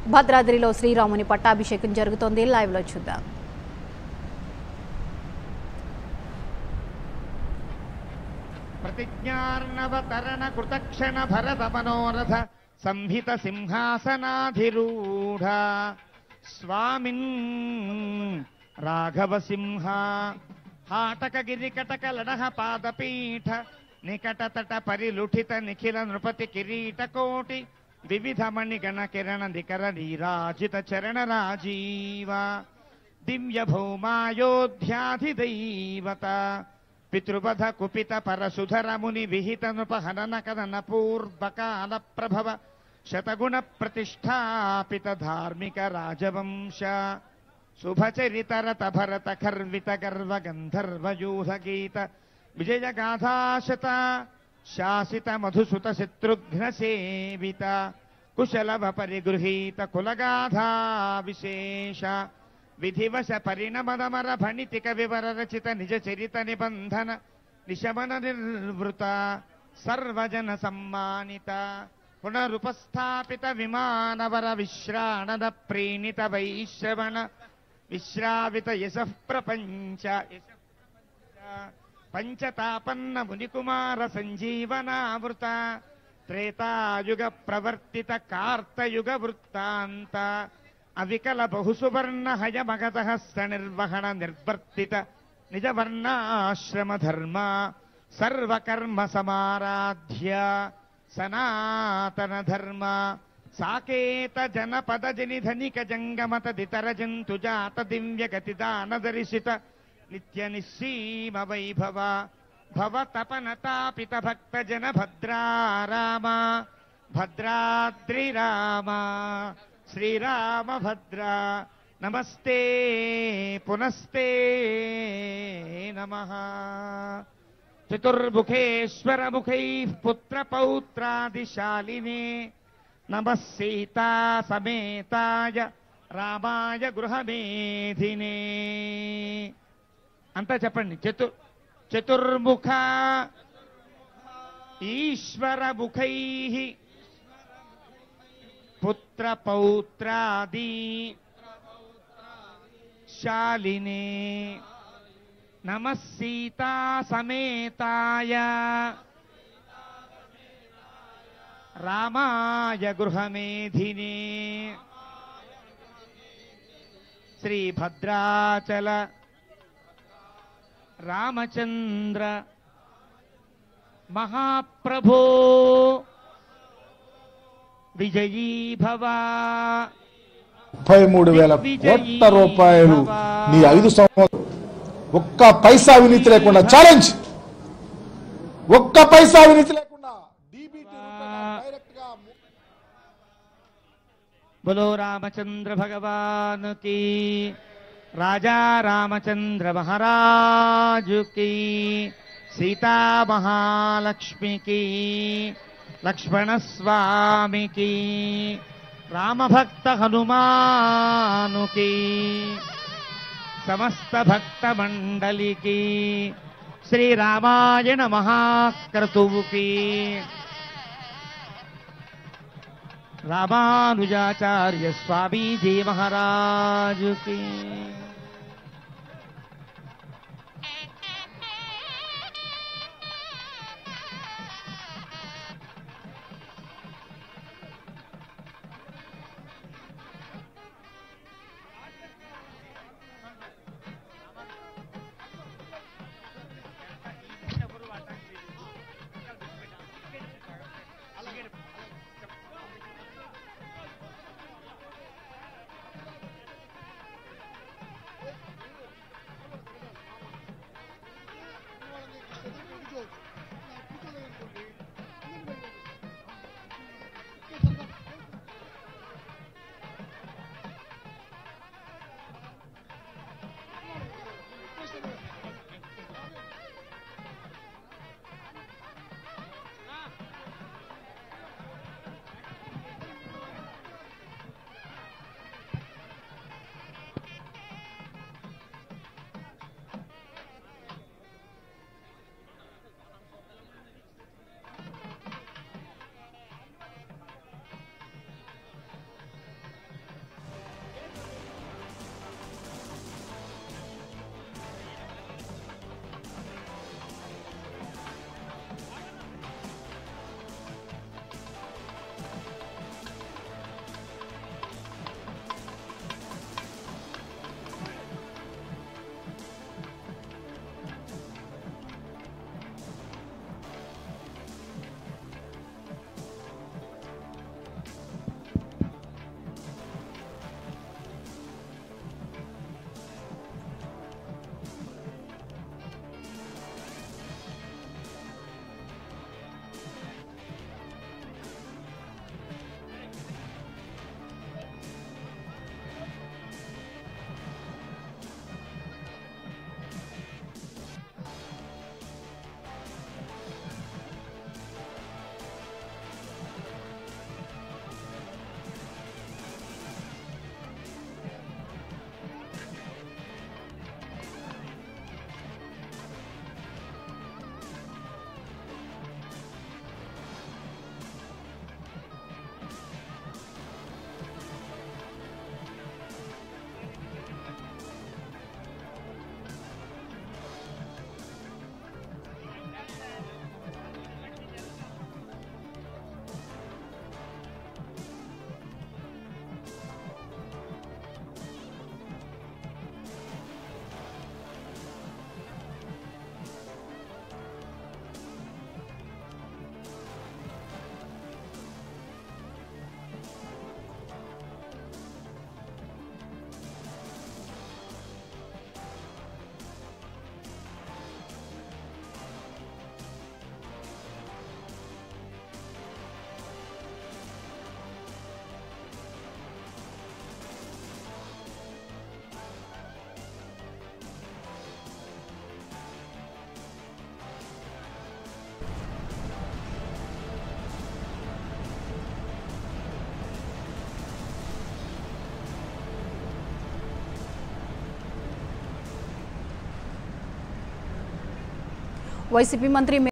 భద్రాద్రిలో శ్రీరాముని పట్టాభిషేకం జరుగుతోంది లైవ్లో చూద్దాం ప్రతిజ్ఞార్ణవతరణ కృతక్షణ భరత మనోరథ సంహిత సింహాసనాధిరూఢ స్వామిన్ రాఘవ సింహ హాటక గిరికటక లడహ పాదపీఠ నికట తట పరిలుఠిత నిఖిల నృపతి కిరీట కోటి వివిధ మణిగణ కిరణ నికర నీరాజిత చరణ రాజీవ దివ్య భౌమాయోధ్యాధిదైవత పితృపథ కుపిత పరసుధర ముని విహిత నృప హనన కదన పూర్వకాల ప్రభవ శతగుణ ప్రతిష్టాపిత ధార్మిక రాజవంశ శుభచరితరత భరత ఖర్విత గర్వ గంధర్వయూధ గీత విజయ గాథాశత శాసిత మధుసుత శత్రుఘ్న సేవిత కుశలవ పరిగృహీత కులగాథా విశేష విధివశ పరిణమదమర భణితిక వివర రచిత నిజ చరిత నిబంధన నిశమన నిర్వృత సర్వజన సమ్మానిత పునరుపస్థాపిత విమానవర విశ్రాణద ప్రీణిత వైశ్రవణ విశ్రావిత యశః ప్రపంచ యశః ప్రపంచ పంచతాపన్న మునికుమార సంజీవనావృత త్రేతాయుగ ప్రవర్తిత కార్తయుగ వృత్తాంత అవికల బహుసువర్ణ హయ మగధహస్త నిర్వహణ నిర్వర్తిత నిజవర్ణాశ్రమ ధర్మ సర్వకర్మ సమారాధ్య సనాతన ధర్మ సాకేత జనపద జని ధనిక జంగమత దితర జంతు జాత దివ్య గతి దాన దర్శిత నిత్య నిస్సీమ వైభవ భవ తపన తాపిత భక్త జన భద్రారామ భద్రాద్రి రామ శ్రీరామ భద్ర నమస్తే పునస్తే నమ చతుర్ముఖేశ్వర ముఖై పుత్ర పౌత్రాదిశాలినే నమ సీతా సమేతాయ రామాయ గృహమేధినే అంతా చెప్పండి చతు చతుర్ముఖ ఈశ్వర ముఖై పుత్ర పౌత్రాది శాలినే నమ సీతా సమేతాయ రామాయ గృహమేధినే శ్రీ భద్రాచల రామచంద్ర మహాప్రభో విజయీ భవ ముప్పై మూడు వేల కోట్ల రూపాయలు నీ ఐదు సంవత్సరాలు ఒక్క పైసా అవినీతి లేకుండా ఛాలెంజ్ ఒక్క పైసా అవినీతి లేకుండా DBT రూపేణా డైరెక్ట్ గా बोलो रामचंद्र भगवान की राजा रामचंद्र महाराज की सीता महालक्ष्मी की लक्ष्मण स्वामी की राम भक्त हनुमान की समस्त भक्त मंडली की श्री रामायण महाक्रतुव की रामानुजाचार्य स्वामी जी महाराज की వైసీపీ మంత్రి